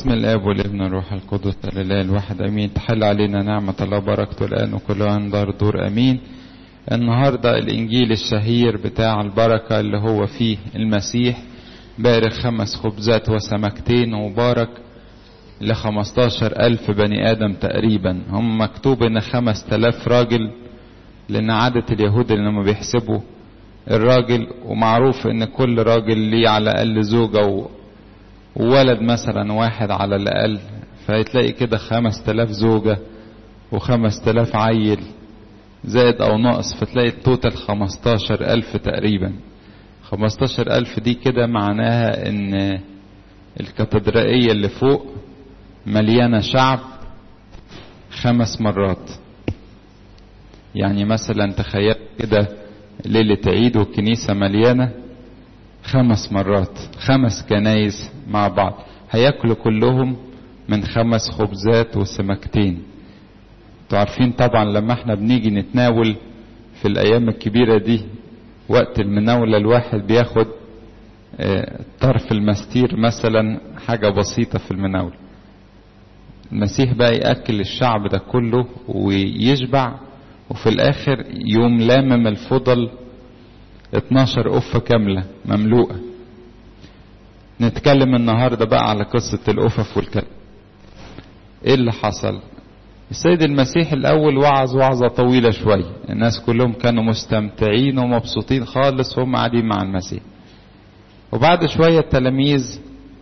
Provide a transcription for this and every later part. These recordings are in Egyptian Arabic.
بسم الاب والابن والروح القدس الاله الواحد امين تحل علينا نعمه الله وبركته الان وكل ان دار دور امين النهارده الانجيل الشهير بتاع البركه اللي هو فيه المسيح بارك خمس خبزات وسمكتين وبارك لخمستاشر ألف بني آدم تقريبا هم مكتوب إن خمس تلاف راجل لأن عادة اليهود اللي لما بيحسبوا الراجل ومعروف إن كل راجل ليه على الأقل زوجة وولد مثلا واحد على الأقل فهتلاقي كده خمس تلاف زوجة وخمس تلاف عيل زائد أو ناقص فتلاقي التوتال خمستاشر ألف تقريبا خمستاشر ألف دي كده معناها إن الكاتدرائية اللي فوق مليانة شعب خمس مرات يعني مثلا تخيل كده ليلة عيد والكنيسة مليانة خمس مرات خمس كنايس مع بعض هياكلوا كلهم من خمس خبزات وسمكتين انتوا عارفين طبعا لما احنا بنيجي نتناول في الايام الكبيرة دي وقت المناولة الواحد بياخد طرف المستير مثلا حاجة بسيطة في المناولة المسيح بقى يأكل الشعب ده كله ويشبع وفي الآخر يوم لامم الفضل 12 قفة كاملة مملوءة نتكلم النهاردة بقى على قصة القفف والكلام ايه اللي حصل السيد المسيح الأول وعظ وعظة طويلة شوية الناس كلهم كانوا مستمتعين ومبسوطين خالص وهم قاعدين مع المسيح وبعد شوية التلاميذ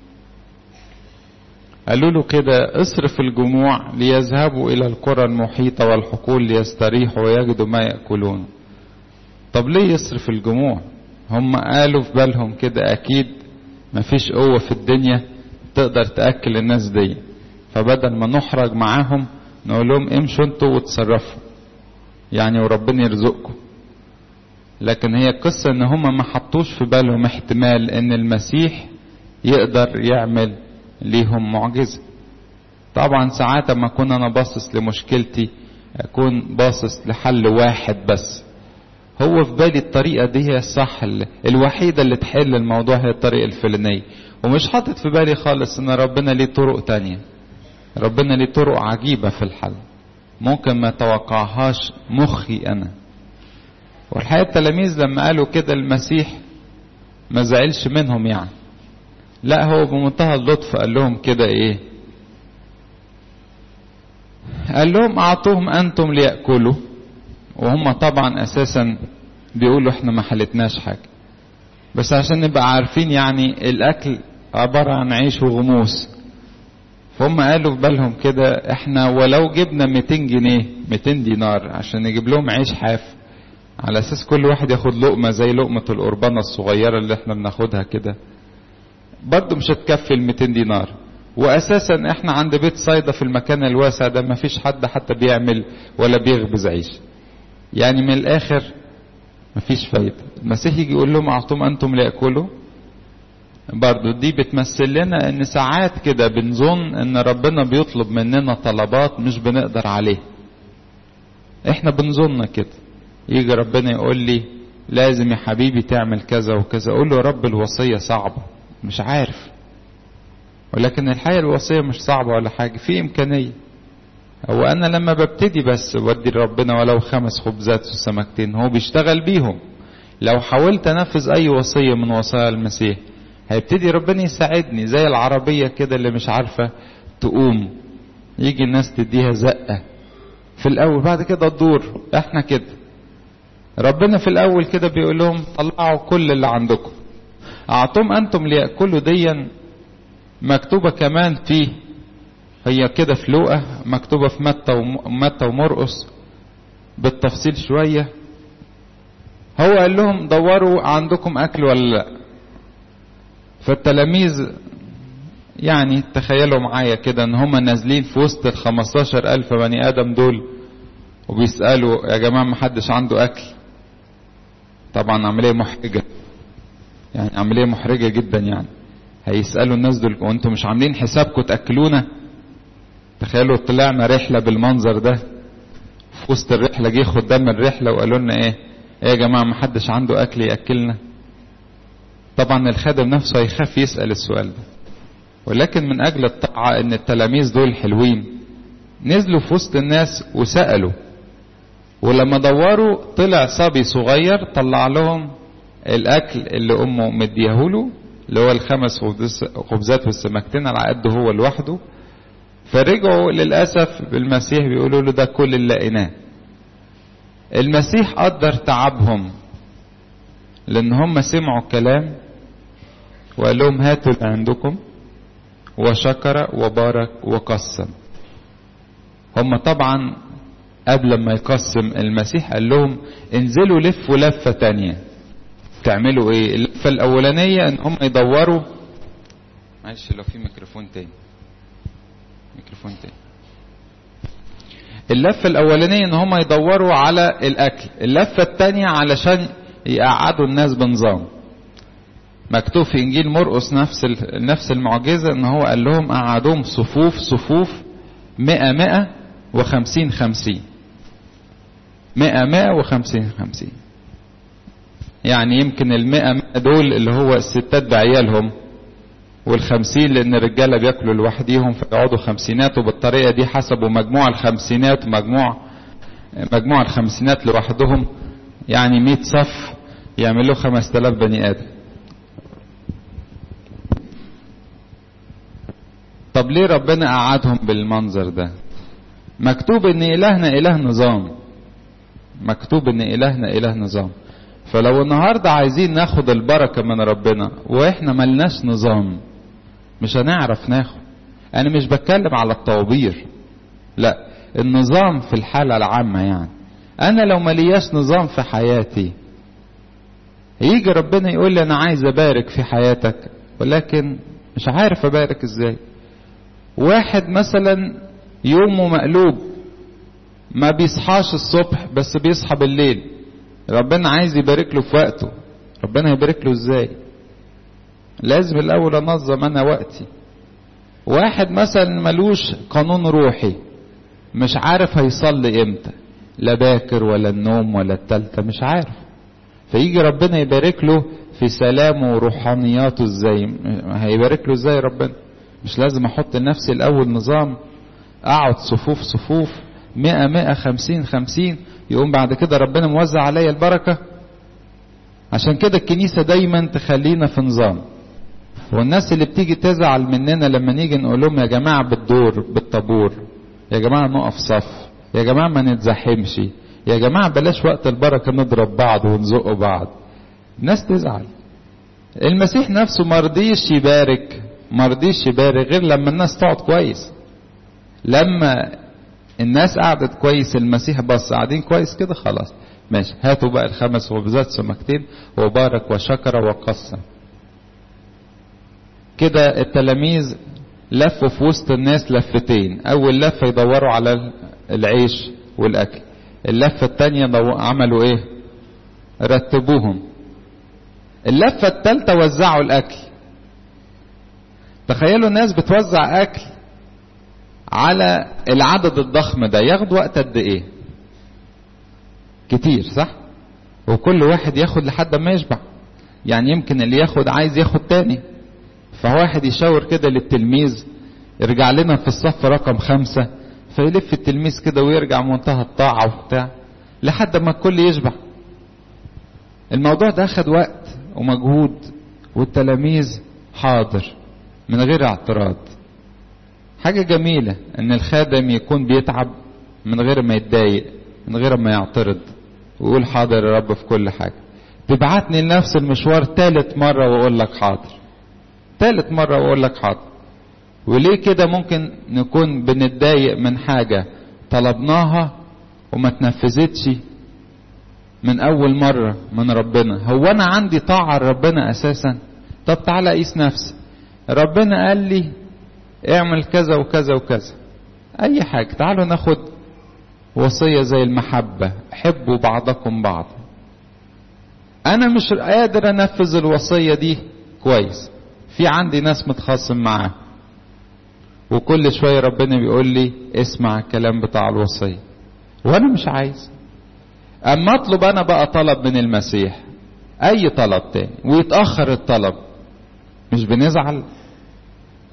قالوا له كده اصرف الجموع ليذهبوا إلى القرى المحيطة والحقول ليستريحوا ويجدوا ما يأكلون طب ليه يصرف الجموع هم قالوا في بالهم كده أكيد مفيش قوة في الدنيا تقدر تأكل الناس دي فبدل ما نحرج معاهم نقول لهم امشوا انتوا وتصرفوا يعني وربنا يرزقكم لكن هي القصة ان هم ما حطوش في بالهم احتمال ان المسيح يقدر يعمل ليهم معجزة طبعا ساعات ما اكون انا باصص لمشكلتي اكون باصص لحل واحد بس هو في بالي الطريقة دي هي الصح الوحيدة اللي تحل الموضوع هي الطريقة الفلانية ومش حاطط في بالي خالص ان ربنا ليه طرق تانية ربنا ليه طرق عجيبة في الحل ممكن ما توقعهاش مخي انا والحقيقة التلاميذ لما قالوا كده المسيح ما زعلش منهم يعني لا هو بمنتهى اللطف قال لهم كده ايه قال لهم اعطوهم انتم ليأكلوا وهم طبعا اساسا بيقولوا احنا ما حلتناش حاجة بس عشان نبقى عارفين يعني الاكل عبارة عن عيش وغموس فهم قالوا في بالهم كده احنا ولو جبنا 200 جنيه 200 دينار عشان نجيب لهم عيش حاف على اساس كل واحد ياخد لقمة زي لقمة القربانة الصغيرة اللي احنا بناخدها كده برضه مش هتكفي ال 200 دينار واساسا احنا عند بيت صيدا في المكان الواسع ده ما فيش حد حتى بيعمل ولا بيخبز عيش يعني من الاخر ما فيش فايدة المسيح يجي يقول لهم اعطوهم انتم ليأكلوا برضه دي بتمثل لنا ان ساعات كده بنظن ان ربنا بيطلب مننا طلبات مش بنقدر عليها احنا بنظن كده يجي ربنا يقول لي لازم يا حبيبي تعمل كذا وكذا اقول له يا رب الوصية صعبة مش عارف ولكن الحقيقة الوصية مش صعبة ولا حاجة في إمكانية هو أنا لما ببتدي بس ودي ربنا ولو خمس خبزات وسمكتين هو بيشتغل بيهم لو حاولت أنفذ أي وصية من وصايا المسيح هيبتدي ربنا يساعدني زي العربية كده اللي مش عارفة تقوم يجي الناس تديها زقة في الأول بعد كده تدور احنا كده ربنا في الأول كده بيقول لهم طلعوا كل اللي عندكم أعطوهم أنتم ليأكلوا ديا مكتوبة كمان في هي كده في لوقا مكتوبة في متى ومتى ومرقس بالتفصيل شوية هو قال لهم دوروا عندكم أكل ولا لا فالتلاميذ يعني تخيلوا معايا كده ان هم نازلين في وسط ال 15 ألف بني آدم دول وبيسألوا يا جماعة ما حدش عنده أكل طبعا عملية محرجة يعني عملية محرجة جدا يعني هيسألوا الناس دول وانتم مش عاملين حسابكم تأكلونا تخيلوا طلعنا رحلة بالمنظر ده في وسط الرحلة جه خدام الرحلة وقالوا لنا ايه ايه يا جماعة ما حدش عنده أكل يأكلنا طبعا الخادم نفسه هيخاف يسأل السؤال ده ولكن من اجل الطاعة ان التلاميذ دول حلوين نزلوا في وسط الناس وسألوا ولما دوروا طلع صبي صغير طلع لهم الاكل اللي امه مديهوله اللي هو الخمس خبزات والسمكتين على قده هو لوحده فرجعوا للاسف بالمسيح بيقولوا له ده كل اللي لقيناه المسيح قدر تعبهم لان هم سمعوا الكلام وقال لهم هاتوا اللي عندكم وشكر وبارك وقسم هم طبعا قبل ما يقسم المسيح قال لهم انزلوا لفوا لفة تانية تعملوا ايه اللفة الاولانية ان هم يدوروا معلش لو في ميكروفون تاني ميكروفون تاني اللفة الاولانية ان هم يدوروا على الاكل اللفة التانية علشان يقعدوا الناس بنظام مكتوب في انجيل مرقس نفس نفس المعجزة ان هو قال لهم قعدوهم صفوف صفوف مئة مئة وخمسين خمسين مئة مئة وخمسين خمسين يعني يمكن المئة مئة دول اللي هو الستات بعيالهم والخمسين لان الرجالة بياكلوا لوحديهم فيقعدوا خمسينات وبالطريقة دي حسبوا مجموع الخمسينات مجموع مجموع الخمسينات لوحدهم يعني مئة صف يعملوا خمس تلاف بني ادم طب ليه ربنا قعدهم بالمنظر ده مكتوب ان الهنا اله نظام مكتوب ان الهنا اله نظام فلو النهاردة عايزين ناخد البركة من ربنا واحنا ملناش نظام مش هنعرف ناخد انا مش بتكلم على الطوابير لا النظام في الحالة العامة يعني انا لو ملياش نظام في حياتي يجي ربنا يقول لي انا عايز ابارك في حياتك ولكن مش عارف ابارك ازاي واحد مثلا يومه مقلوب ما بيصحاش الصبح بس بيصحى بالليل ربنا عايز يبارك له في وقته ربنا يبارك له ازاي لازم الاول انظم انا وقتي واحد مثلا ملوش قانون روحي مش عارف هيصلي امتى لا باكر ولا النوم ولا التالتة مش عارف فيجي ربنا يبارك له في سلامه وروحانياته ازاي هيبارك له ازاي ربنا مش لازم احط لنفسي الاول نظام اقعد صفوف صفوف مئة مئة خمسين خمسين يقوم بعد كده ربنا موزع عليا البركة عشان كده الكنيسة دايما تخلينا في نظام والناس اللي بتيجي تزعل مننا لما نيجي نقول لهم يا جماعة بالدور بالطابور يا جماعة نقف صف يا جماعة ما نتزحمش يا جماعة بلاش وقت البركة نضرب بعض ونزق بعض الناس تزعل المسيح نفسه مرضيش يبارك مرضيش يبارك غير لما الناس تقعد كويس لما الناس قعدت كويس المسيح بص قاعدين كويس كده خلاص ماشي هاتوا بقى الخمس خبزات سمكتين وبارك وشكر وقسم كده التلاميذ لفوا في وسط الناس لفتين اول لفه يدوروا على العيش والاكل اللفه الثانيه عملوا ايه رتبوهم اللفه الثالثه وزعوا الاكل تخيلوا الناس بتوزع اكل على العدد الضخم ده ياخد وقت قد ايه كتير صح وكل واحد ياخد لحد ما يشبع يعني يمكن اللي ياخد عايز ياخد تاني فواحد يشاور كده للتلميذ ارجع لنا في الصف رقم خمسة فيلف التلميذ كده ويرجع منتهى الطاعة وبتاع لحد ما الكل يشبع الموضوع ده اخد وقت ومجهود والتلاميذ حاضر من غير اعتراض حاجة جميلة ان الخادم يكون بيتعب من غير ما يتضايق من غير ما يعترض ويقول حاضر يا رب في كل حاجة تبعتني لنفس المشوار تالت مرة واقول لك حاضر تالت مرة واقول لك حاضر وليه كده ممكن نكون بنتضايق من حاجة طلبناها وما تنفذتش من اول مرة من ربنا هو انا عندي طاعة لربنا اساسا طب تعالى قيس نفسي ربنا قال لي اعمل كذا وكذا وكذا اي حاجة تعالوا ناخد وصية زي المحبة حبوا بعضكم بعضا انا مش قادر انفذ الوصية دي كويس في عندي ناس متخاصم معاه وكل شوية ربنا بيقول لي اسمع الكلام بتاع الوصية وانا مش عايز اما اطلب انا بقى طلب من المسيح اي طلب تاني ويتأخر الطلب مش بنزعل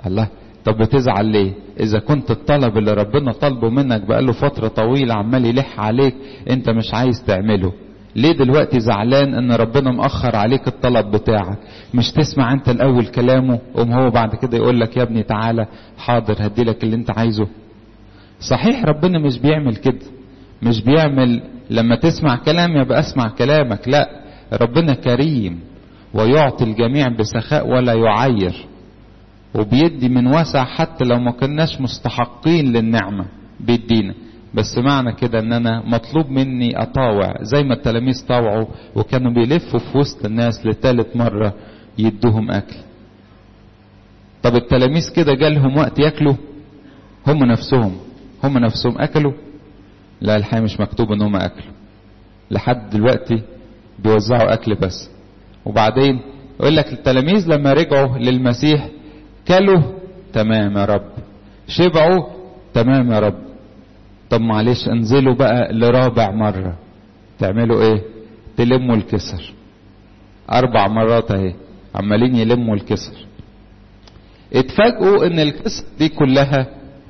الله طب بتزعل ليه اذا كنت الطلب اللي ربنا طالبه منك بقاله فترة طويلة عمال يلح عليك انت مش عايز تعمله ليه دلوقتي زعلان ان ربنا مأخر عليك الطلب بتاعك مش تسمع انت الاول كلامه قوم هو بعد كده يقول لك يا ابني تعالى حاضر هديلك اللي انت عايزه صحيح ربنا مش بيعمل كده مش بيعمل لما تسمع كلام يبقى اسمع كلامك لا ربنا كريم ويعطي الجميع بسخاء ولا يعير وبيدي من وسع حتى لو ما كناش مستحقين للنعمة بيدينا بس معنى كده ان انا مطلوب مني اطاوع زي ما التلاميذ طاوعوا وكانوا بيلفوا في وسط الناس لثالث مرة يدوهم اكل طب التلاميذ كده جالهم وقت ياكلوا هم نفسهم هم نفسهم اكلوا لا الحقيقة مش مكتوب ان هم اكلوا لحد دلوقتي بيوزعوا اكل بس وبعدين يقول لك التلاميذ لما رجعوا للمسيح كلوا تمام يا رب شبعوا تمام يا رب طب معلش انزلوا بقى لرابع مرة تعملوا ايه تلموا الكسر اربع مرات اهي عمالين يلموا الكسر اتفاجئوا ان الكسر دي كلها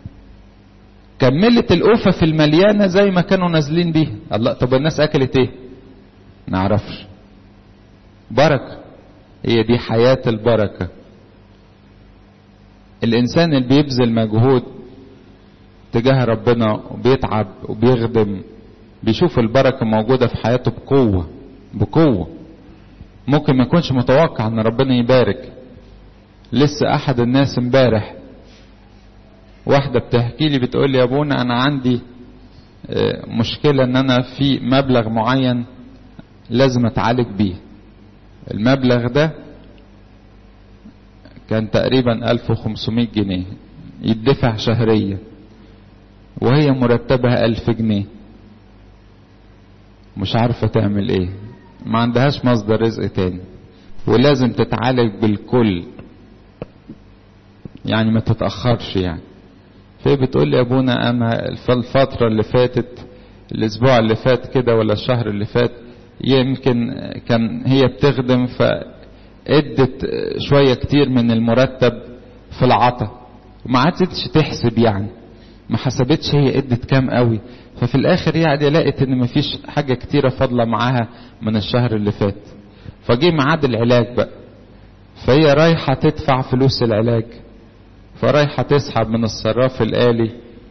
كملت القفة المليانة زي ما كانوا نازلين بيها الله طب الناس اكلت ايه نعرفش بركة هي دي حياة البركة الانسان اللي بيبذل مجهود تجاه ربنا وبيتعب وبيخدم بيشوف البركة موجودة في حياته بقوة بقوة ممكن ما يكونش متوقع ان ربنا يبارك لسه احد الناس امبارح واحدة بتحكي لي بتقول لي يا ابونا انا عندي مشكلة ان انا في مبلغ معين لازم اتعالج بيه المبلغ ده كان تقريبا 1500 جنيه يدفع شهريا وهي مرتبها ألف جنيه مش عارفة تعمل ايه ما عندهاش مصدر رزق تاني ولازم تتعالج بالكل يعني ما تتأخرش يعني فهي بتقول لي يا ابونا انا الفترة اللي فاتت الاسبوع اللي فات كده ولا الشهر اللي فات يمكن كان هي بتخدم فادت شوية كتير من المرتب في العطا وما عادتش تحسب يعني ما حسبتش هي ادت كام قوي ففي الاخر يعني لقيت ان مفيش حاجة كتيرة فاضلة معاها من الشهر اللي فات فجي ميعاد العلاج بقى فهي رايحة تدفع فلوس العلاج فرايحة تسحب من الصراف الآلي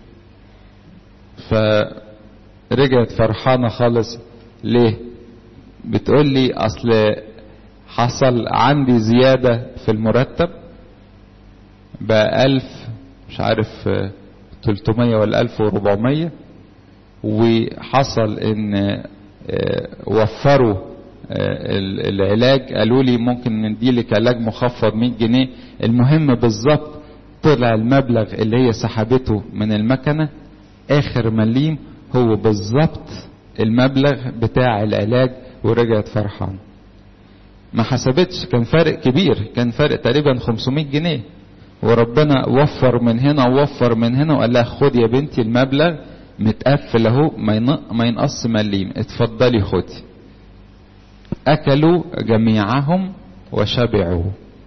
فرجعت فرحانة خالص ليه بتقول لي اصل حصل عندي زيادة في المرتب بقى ألف مش عارف 300 ولا 1400 وحصل ان وفروا العلاج قالوا لي ممكن نديلك علاج مخفض 100 جنيه المهم بالظبط طلع المبلغ اللي هي سحبته من المكنة اخر مليم هو بالظبط المبلغ بتاع العلاج ورجعت فرحان ما حسبتش كان فارق كبير كان فارق تقريبا 500 جنيه وربنا وفر من هنا ووفر من هنا وقال لها خد يا بنتي المبلغ متقفل اهو ما ينقص مليم اتفضلي خدي اكلوا جميعهم وشبعوا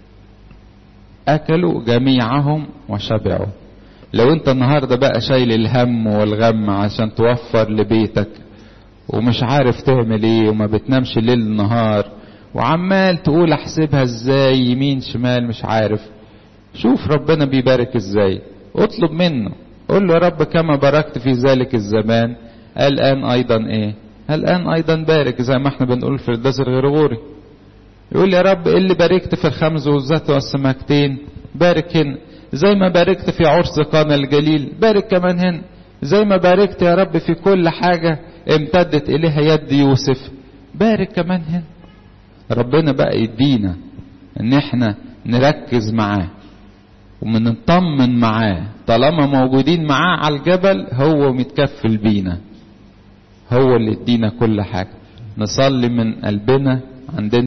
اكلوا جميعهم وشبعوا لو انت النهارده بقى شايل الهم والغم عشان توفر لبيتك ومش عارف تعمل ايه وما بتنامش ليل نهار وعمال تقول احسبها ازاي يمين شمال مش عارف شوف ربنا بيبارك ازاي اطلب منه قول له يا رب كما باركت في ذلك الزمان الان ايضا ايه الان ايضا بارك زي ما احنا بنقول في الدس الغرغوري يقول يا رب اللي باركت في الخمس والزيت والسمكتين بارك هنا زي ما باركت في عرس قانا الجليل بارك كمان هنا زي ما باركت يا رب في كل حاجة امتدت اليها يد يوسف بارك كمان هنا ربنا بقى يدينا ان احنا نركز معاه ومنطمن معاه طالما موجودين معاه على الجبل هو متكفل بينا هو اللي يدينا كل حاجة نصلي من قلبنا عندنا